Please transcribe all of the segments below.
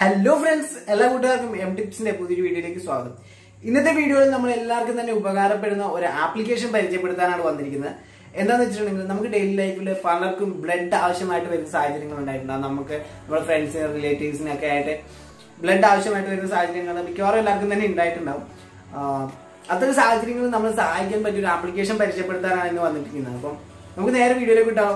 hello friends എല്ലാ കൂട്ടുകാർക്കും M ടിപ്സിന്റെ പുതിയൊരു വീഡിയോയിലേക്ക് സ്വാഗതം ഇന്നത്തെ വീഡിയോയിൽ നമ്മൾ എല്ലാവർക്കും തന്നെ ഉപകാരപ്പെടുന്ന ഒരു ആപ്ലിക്കേഷൻ പരിചയപ്പെടുത്താനാണ് വന്നിരിക്കുന്നത് എന്താണെന്ന് വെച്ചിട്ടുണ്ടെങ്കിൽ നമുക്ക് ഡെയിലി ലൈഫിൽ പലർക്കും ബ്ലഡ് ആവശ്യമായിട്ട് വരുന്ന സാഹചര്യങ്ങൾ ഉണ്ടായിട്ടുണ്ടാകും നമുക്ക് നമ്മുടെ ഫ്രണ്ട്സിന് റിലേറ്റീവ്സിനൊക്കെ ആയിട്ട് ബ്ലഡ് ആവശ്യമായിട്ട് വരുന്ന സാഹചര്യങ്ങൾ മിക്കവാറും എല്ലാവർക്കും തന്നെ ഉണ്ടായിട്ടുണ്ടാവും ആഹ് അത്തരം സാഹചര്യങ്ങളിൽ നമ്മൾ സഹായിക്കാൻ പറ്റിയ ഒരു ആപ്ലിക്കേഷൻ പരിചയപ്പെടുത്താനാണ് ഇന്ന് വന്നിരിക്കുന്നത് അപ്പം നമുക്ക് നേരെ വീഡിയോയിലേക്ക് വിട്ടാലോ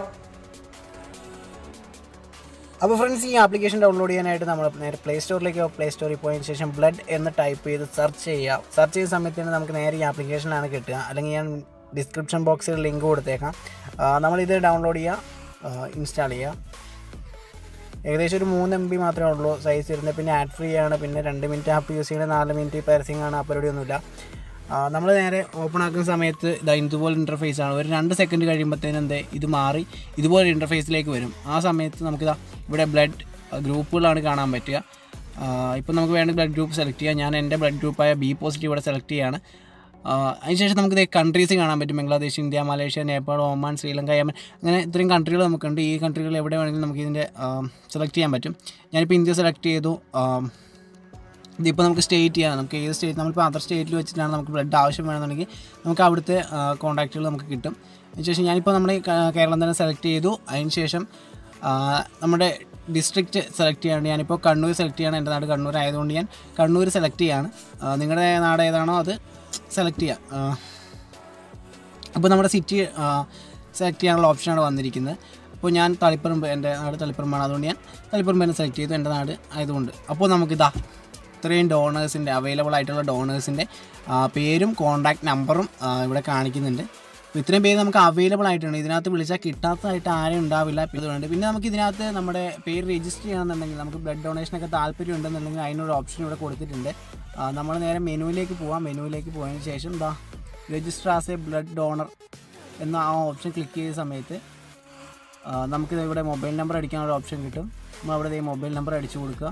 അപ്പോൾ ഫ്രണ്ട്സ് ഈ ആപ്ലിക്കേഷൻ ഡൗൺലോഡ് ചെയ്യാനായിട്ട് നമ്മൾ നേരെ പ്ലേ സ്റ്റോറിലേക്ക് പ്ലേ സ്റ്റോറിൽ പോയതിന് ശേഷം ബ്ലഡ് എന്ന് ടൈപ്പ് ചെയ്ത് സെർച്ച് ചെയ്യുക സെർച്ച് ചെയ്യുന്ന സമയത്ത് തന്നെ നമുക്ക് നേരെ ഈ ആപ്ലിക്കേഷനാണ് കിട്ടുക അല്ലെങ്കിൽ ഞാൻ ഡിസ്ക്രിപ്ഷൻ ബോക്സിൽ ലിങ്ക് കൊടുത്തേക്കാം ആ, നമ്മളിത് ഡൗൺലോഡ് ചെയ്യുക ഇൻസ്റ്റാൾ ചെയ്യുക ഏകദേശം ഒരു മൂന്ന് എം ബി മാത്രമേ ഉള്ളൂ സൈസ് വരുന്നത് പിന്നെ ആഡ് ഫ്രീ ആണ് പിന്നെ രണ്ട് മിനിറ്റ് ആപ്പ് യൂസ് ചെയ്യുന്നത് നാല് മിനിറ്റ് പരസ്യം ആണ് ആ പരിപാടിയൊന്നുമില്ല നമ്മൾ നേരെ ഓപ്പൺ ആക്കുന്ന സമയത്ത് ഇതാ ഇതുപോലെ ഇൻ്റർഫേസ് ആണ് ഒരു രണ്ട് സെക്കൻഡ് കഴിയുമ്പോഴത്തേനും എന്തേ ഇത് മാറി ഇതുപോലെ ഇൻ്റർഫേസിലേക്ക് വരും ആ സമയത്ത് നമുക്കിതാ ഇവിടെ ബ്ലഡ് ഗ്രൂപ്പുകളാണ് കാണാൻ പറ്റുക ഇപ്പോൾ നമുക്ക് വേണ്ട ബ്ലഡ് ഗ്രൂപ്പ് സെലക്ട് ചെയ്യാം ഞാൻ എൻ്റെ ബ്ലഡ് ഗ്രൂപ്പായ ബി പോസിറ്റീവ് ഇവിടെ സെലക്ട് ചെയ്യാണ് ആഹ് അതിനുശേഷം നമുക്ക് ഇത് കൺട്രീസ് കാണാൻ പറ്റും Bangladesh India Malaysia Nepal Oman Sri Lanka Yemen അങ്ങനെ ഇത്രയും കൺട്രികൾ നമുക്കുണ്ട് ഈ കൺട്രികൾ എവിടെ വേണമെങ്കിലും നമുക്ക് ഇതിൻ്റെ സെലക്ട് ചെയ്യാൻ പറ്റും ഞാനിപ്പോൾ ഇന്ത്യ സെലക്ട് ചെയ്തു ആം, ഇതിപ്പോൾ നമുക്ക് സ്റ്റേറ്റ് ചെയ്യാം നമുക്ക് ഏത് സ്റ്റേറ്റ് നമ്മളിപ്പോൾ അതർ സ്റ്റേറ്റിൽ വെച്ചിട്ടാണ് നമുക്ക് ബ്ലഡ് ആവശ്യം വേണമെന്നുണ്ടെങ്കിൽ നമുക്ക് അവിടുത്തെ കോൺടാക്റ്റുകൾ നമുക്ക് കിട്ടും അതിനുശേഷം ഞാനിപ്പോൾ നമ്മുടെ ഈ ക- കേരളം തന്നെ സെലക്ട് ചെയ്തു അതിനുശേഷം ആ, നമ്മുടെ ഡിസ്ട്രിക്റ്റ് സെലക്ട് ചെയ്യാണ് ഞാനിപ്പോൾ കണ്ണൂർ സെലക്ട് ചെയ്യാണ് എൻ്റെ നാട് കണ്ണൂർ ആയതുകൊണ്ട് ഞാൻ കണ്ണൂർ സെലക്ട് ചെയ്യാണ് ആ, നിങ്ങളുടെ നാട് ഏതാണോ അത് സെലക്ട് ചെയ്യാം ആ, അപ്പോൾ നമ്മുടെ സിറ്റി സെലക്ട് ചെയ്യാനുള്ള ഓപ്ഷനാണ് വന്നിരിക്കുന്നത് അപ്പോൾ ഞാൻ തളിപ്പറമ്പ് എൻ്റെ നാട് തളിപ്പറമ്പാണ് അതുകൊണ്ട് ഞാൻ തളിപ്പറമ്പ് തന്നെ സെലക്ട് ചെയ്തു എൻ്റെ നാട് ആയതുകൊണ്ട് അപ്പോൾ നമുക്കിതാ ഇത്രയും ഡോണേഴ്സിൻ്റെ അവൈലബിൾ ആയിട്ടുള്ള ഡോണേഴ്സിൻ്റെ പേരും കോൺടാക്ട് നമ്പറും ആ, ഇവിടെ കാണിക്കുന്നുണ്ട് അപ്പോൾ ഇത്രയും പേര് നമുക്ക് അവൈലബിൾ ആയിട്ടുണ്ട് ഇതിനകത്ത് വിളിച്ചാൽ കിട്ടാത്തതായിട്ട് ആരും ഉണ്ടാവില്ല ഇതുകൊണ്ട് പിന്നെ നമുക്ക് ഇതിനകത്ത് നമ്മുടെ പേര് രജിസ്റ്റർ ചെയ്യണമെന്നുണ്ടെങ്കിൽ നമുക്ക് ബ്ലഡ് ഡൊണേഷനൊക്കെ താല്പര്യം ഉണ്ടെന്നുണ്ടെങ്കിൽ അതിനൊരു ഓപ്ഷൻ ഇവിടെ കൊടുത്തിട്ടുണ്ട് നമ്മൾ നേരെ മെനുവിലേക്ക് പോവാം മെനുവിലേക്ക് പോയതിന് ശേഷം എന്താ register as a blood donor എന്ന ആ ഓപ്ഷൻ ക്ലിക്ക് ചെയ്ത സമയത്ത് ആ, നമുക്കിത് ഇവിടെ മൊബൈൽ നമ്പർ അടിക്കാനുള്ള ഓപ്ഷൻ കിട്ടും നമ്മൾ അവിടെ ഈ മൊബൈൽ നമ്പർ അടിച്ചു കൊടുക്കുക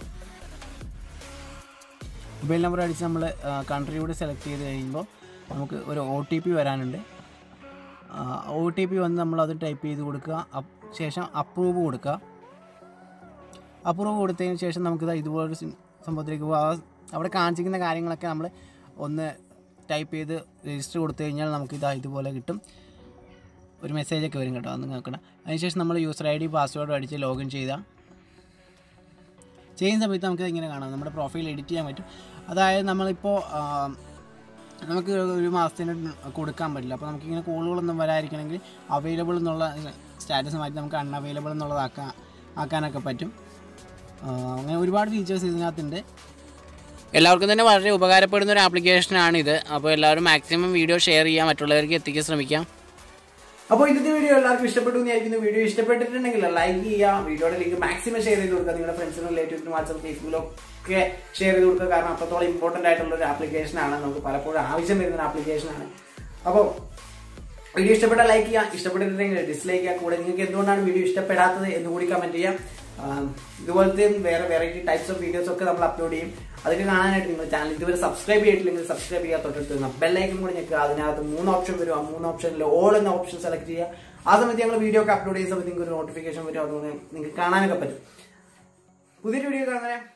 മൊബൈൽ നമ്പർ അടിച്ച് നമ്മൾ കൺട്രി കൂടി സെലക്ട് ചെയ്ത് കഴിയുമ്പോൾ നമുക്ക് ഒരു ഒ ടി പി വരാനുണ്ട് ഒ ടി പി വന്ന് നമ്മൾ അത് ടൈപ്പ് ചെയ്ത് കൊടുക്കുക അപ്പ് ശേഷം അപ്രൂവ് കൊടുക്കുക അപ്രൂവ് കൊടുത്തതിന് ശേഷം നമുക്കിത് ഇതുപോലൊരു സിം- സംഭവത്തിലേക്ക് പോകാം ആ അവിടെ കാണിച്ചിരിക്കുന്ന കാര്യങ്ങളൊക്കെ നമ്മൾ ഒന്ന് ടൈപ്പ് ചെയ്ത് രജിസ്റ്റർ കൊടുത്തു കഴിഞ്ഞാൽ നമുക്കിത് ഇതുപോലെ കിട്ടും ഒരു മെസ്സേജൊക്കെ വരും കേട്ടോ അന്ന് നോക്കണം അതിനുശേഷം നമ്മൾ യൂസർ ഐ ഡി പാസ്വേഡ് അടിച്ച് ലോഗിൻ ചെയ്താൽ ചെയ്യുന്ന സമയത്ത് നമുക്ക് ഇങ്ങനെ കാണാം നമ്മുടെ പ്രൊഫൈൽ എഡിറ്റ് ചെയ്യാൻ പറ്റും അതായത് നമ്മളിപ്പോൾ ആ, നമുക്ക് ഒരു മാസത്തിന് കൊടുക്കാൻ പറ്റില്ല അപ്പോൾ നമുക്കിങ്ങനെ കോളുകളൊന്നും വരാതിരിക്കണമെങ്കിൽ അവൈലബിൾ എന്നുള്ള സ്റ്റാറ്റസ് മാറ്റി നമുക്ക് അൺഅവൈലബിൾ എന്നുള്ളതാക്കാൻ ആക്കാനൊക്കെ പറ്റും ആ, അങ്ങനെ ഒരുപാട് ഫീച്ചേഴ്സ് ഇതിനകത്തുണ്ട് എല്ലാവർക്കും തന്നെ വളരെ ഉപകാരപ്പെടുന്ന ഒരു ആപ്ലിക്കേഷനാണ് ഇത് അപ്പോൾ എല്ലാവരും മാക്സിമം വീഡിയോ ഷെയർ ചെയ്യാൻ മറ്റുള്ളവർക്ക് എത്തിക്കാൻ ശ്രമിക്കാം അപ്പോൾ ഇന്നത്തെ വീഡിയോ എല്ലാവർക്കും ഇഷ്ടപ്പെട്ടു എന്ന് വിചാരിക്കുന്നു വീഡിയോ ഇഷ്ടപ്പെട്ടിട്ടുണ്ടെങ്കിൽ ലൈക്ക് ചെയ്യുക വീഡിയോയുടെ ലിങ്ക് മാക്സിമം ഷെയർ ചെയ്ത് കൊടുക്കുക നിങ്ങളുടെ ഫ്രണ്ട്സിനും റിലേറ്റീവ്സിനും വാട്സപ്പ് ഫേസ്ബുക്കിലും ഒക്കെ ഷെയർ ചെയ്ത് കൊടുക്കുക കാരണം അത്രത്തോളം ഇമ്പോർട്ടന്റ് ആയിട്ടുള്ള ഒരു ആപ്ലിക്കേഷൻ ആണ് നമുക്ക് പലപ്പോഴും ആവശ്യം വരുന്ന ഒരു ആപ്ലിക്കേഷൻ ആണ് അപ്പോൾ വീഡിയോ ഇഷ്ടപ്പെട്ട ലൈക്ക് ചെയ്യുക ഇഷ്ടപ്പെട്ടിട്ടുണ്ടെങ്കിൽ ഡിസ്ലൈക്ക് ചെയ്യുക കൂടെ നിങ്ങൾക്ക് എന്തുകൊണ്ടാണ് വീഡിയോ ഇഷ്ടപ്പെടാത്തത് എന്ന് കൂടി കമന്റ് ചെയ്യാം ആം, ഇതുപോലത്തെ വേറെ വെറൈറ്റി ടൈപ്സ് ഓഫ് വീഡിയോസ് ഒക്കെ നമ്മൾ അപ്ലോഡ് ചെയ്യും അതൊക്കെ കാണാനായിട്ട് നിങ്ങൾ ചാനൽ ഇതുവരെ സബ്സ്ക്രൈബ് ചെയ്തിട്ടില്ലെങ്കിൽ സബ്സ്ക്രൈബ് ചെയ്യുക തൊട്ടടുത്ത് ബെല്ലൈക്കൻ കൂടി ഞെക്കുക അതിനകത്ത് മൂന്ന് ഓപ്ഷൻ വരും ആ മൂന്ന് ഓപ്ഷനിൽ ഓൾ എന്ന ഓപ്ഷൻ സെലക്ട് ചെയ്യുക ആ സമയത്ത് ഞങ്ങൾ വീഡിയോ ഒക്കെ അപ്ലോഡ് ചെയ്യുന്ന സമയത്ത് നിങ്ങൾക്ക് ഒരു നോട്ടിഫിക്കേഷൻ വരും അതുകൊണ്ട് നിങ്ങൾക്ക് കാണാനൊക്കെ പറ്റും പുതിയൊരു വീഡിയോ കാണാൻ